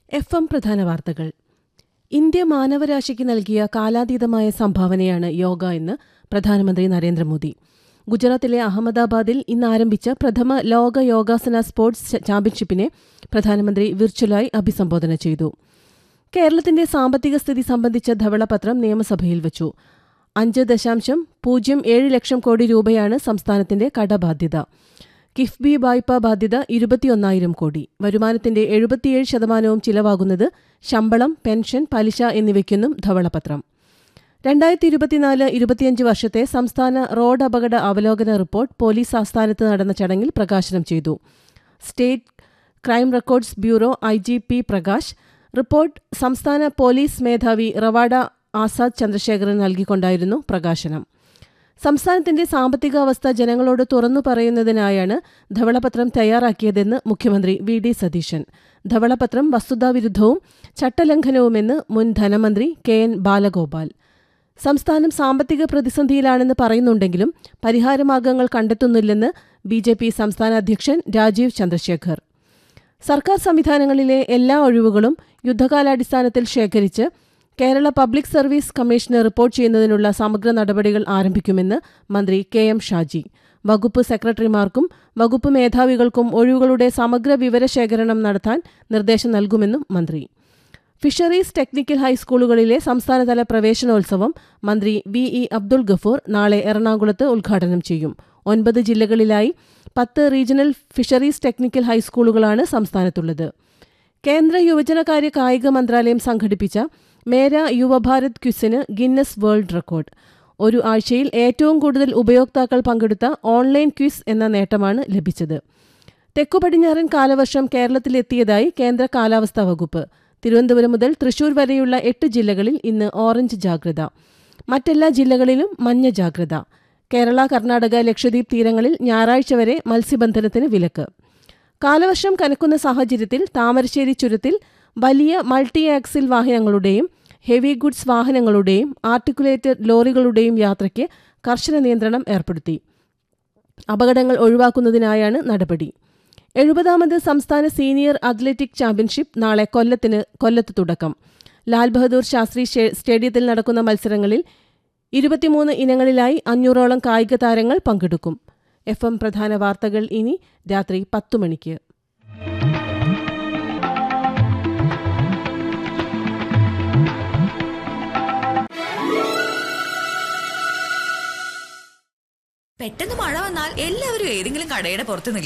F M പ്രധാന വാർത്തകൾ India മാനവരാശിക്ക് നൽകിയ കാലാതീതമായ സംഭാവനയാണ് യോഗ എന്ന് പ്രധാനമന്ത്രി നരേന്ദ്രമോദി ഗുജറാത്തിലെ അഹമ്മദാബാദിൽ ഇന്ന് ആരംഭിച്ച പ്രഥമ ലോക യോഗാസന സ്പോർട്സ് ചാമ്പ്യൻഷിപ്പിനെ പ്രധാനമന്ത്രി വിർച്വലായി അഭിസംബോധന ചെയ്തു കേരളത്തിന്റെ സാമ്പത്തിക സ്ഥിതി സംബന്ധിച്ച ധവളപത്രം നിയമസഭയിൽ വച്ചു അഞ്ച് ദശാംശം പൂജ്യം ഏഴ് ലക്ഷം കോടി രൂപയാണ് സംസ്ഥാനത്തിന്റെ കടബാധ്യത കിഫ്ബി വായ്പാ ബാധ്യത ഇരുപത്തിയൊന്നായിരം കോടി വരുമാനത്തിന്റെ എഴുപത്തിയേഴ് ശതമാനവും ചിലവാകുന്നത് ശമ്പളം പെൻഷൻ പലിശ എന്നിവയ്ക്കെന്നും ധവളപത്രം രണ്ടായിരത്തി ഇരുപത്തിനാല് ഇരുപത്തിയഞ്ച് വർഷത്തെ സംസ്ഥാന റോഡ് അപകട അവലോകന റിപ്പോർട്ട് പോലീസ് ആസ്ഥാനത്ത് നടന്ന ചടങ്ങിൽ പ്രകാശനം ചെയ്തു state crime records bureau I G P Prakash report സംസ്ഥാന പോലീസ് മേധാവി റവാഡ ആസാദ് ചന്ദ്രശേഖരൻ നൽകിക്കൊണ്ടായിരുന്നു പ്രകാശനം സംസ്ഥാനത്തിന്റെ സാമ്പത്തികാവസ്ഥ ജനങ്ങളോട് തുറന്നു പറയുന്നതിനായാണ് ധവളപത്രം തയ്യാറാക്കിയതെന്ന് മുഖ്യമന്ത്രി വി ഡി സതീശൻ ധവളപത്രം വസ്തുതാവിരുദ്ധവും ചട്ടലംഘനവുമെന്ന് മുൻ ധനമന്ത്രി കെ എൻ ബാലഗോപാൽ സംസ്ഥാനം സാമ്പത്തിക പ്രതിസന്ധിയിലാണെന്ന് പറയുന്നുണ്ടെങ്കിലും പരിഹാരമാർഗങ്ങൾ കണ്ടെത്തുന്നില്ലെന്ന് ബി ജെ പി സംസ്ഥാന അധ്യക്ഷൻ രാജീവ് ചന്ദ്രശേഖർ സർക്കാർ സംവിധാനങ്ങളിലെ എല്ലാ ഒഴിവുകളും യുദ്ധകാലാടിസ്ഥാനത്തിൽ ശേഖരിച്ച് കേരള പബ്ലിക് സർവീസ് കമ്മീഷന് റിപ്പോർട്ട് ചെയ്യുന്നതിനുള്ള സമഗ്ര നടപടികൾ ആരംഭിക്കുമെന്ന് മന്ത്രി കെ എം ഷാജി വകുപ്പ് സെക്രട്ടറിമാർക്കും വകുപ്പ് മേധാവികൾക്കും ഒഴിവുകളുടെ സമഗ്ര വിവരശേഖരണം നടത്താൻ നിർദ്ദേശം നൽകുമെന്നും മന്ത്രി ഫിഷറീസ് ടെക്നിക്കൽ ഹൈസ്കൂളുകളിലെ സംസ്ഥാനതല പ്രവേശനോത്സവം മന്ത്രി വി ഇ അബ്ദുൾ ഗഫൂർ നാളെ എറണാകുളത്ത് ഉദ്ഘാടനം ചെയ്യും ഒൻപത് ജില്ലകളിലായി പത്ത് റീജിയണൽ ഫിഷറീസ് ടെക്നിക്കൽ ഹൈസ്കൂളുകളാണ് സംസ്ഥാനത്തുള്ളത് കേന്ദ്ര യുവജനകാര്യ കായിക മന്ത്രാലയം സംഘടിപ്പിച്ച മേര യുവഭാരത് ക്വിസിന് ഗിന്നസ് വേൾഡ് റെക്കോർഡ് ഒരു ആഴ്ചയിൽ ഏറ്റവും കൂടുതൽ ഉപയോക്താക്കൾ പങ്കെടുത്ത ഓൺലൈൻ ക്വിസ് എന്ന നേട്ടമാണ് ലഭിച്ചത് തെക്കുപടിഞ്ഞാറൻ കാലവർഷം കേരളത്തിലെത്തിയതായി കേന്ദ്ര കാലാവസ്ഥാ വകുപ്പ് തിരുവനന്തപുരം മുതൽ തൃശൂർ വരെയുള്ള എട്ട് ജില്ലകളിൽ ഇന്ന് ഓറഞ്ച് ജാഗ്രത മറ്റെല്ലാ ജില്ലകളിലും മഞ്ഞ ജാഗ്രത കേരള കർണാടക ലക്ഷദ്വീപ് തീരങ്ങളിൽ ഞായറാഴ്ച വരെ മത്സ്യബന്ധനത്തിന് വിലക്ക് കാലവർഷം കനക്കുന്ന സാഹചര്യത്തിൽ താമരശ്ശേരി ചുരത്തിൽ വലിയ മൾട്ടി ആക്സിൽ വാഹനങ്ങളുടെയും ഹെവി ഗുഡ്സ് വാഹനങ്ങളുടെയും ആർട്ടിക്കുലേറ്റഡ് ലോറികളുടെയും യാത്രയ്ക്ക് കർശന നിയന്ത്രണം ഏർപ്പെടുത്തി അപകടങ്ങൾ ഒഴിവാക്കുന്നതിനായാണ് നടപടി എഴുപതാമത് സംസ്ഥാന സീനിയർ അത്ലറ്റിക് ചാമ്പ്യൻഷിപ്പ് നാളെ കൊല്ലത്തിന് കൊല്ലത്ത് തുടക്കം ലാൽ ബഹദൂർ ശാസ്ത്രി സ്റ്റേഡിയത്തിൽ നടക്കുന്ന മത്സരങ്ങളിൽ ഇരുപത്തിമൂന്ന് ഇനങ്ങളിലായി അഞ്ഞൂറോളം കായിക താരങ്ങൾ പങ്കെടുക്കും എഫ് എം പ്രധാന വാർത്തകൾ ഇനി രാത്രി പത്തു മണിക്ക് പെട്ടെന്ന് മഴ വന്നാൽ എല്ലാവരും ഏതെങ്കിലും കടയുടെ പുറത്ത് നിൽക്കും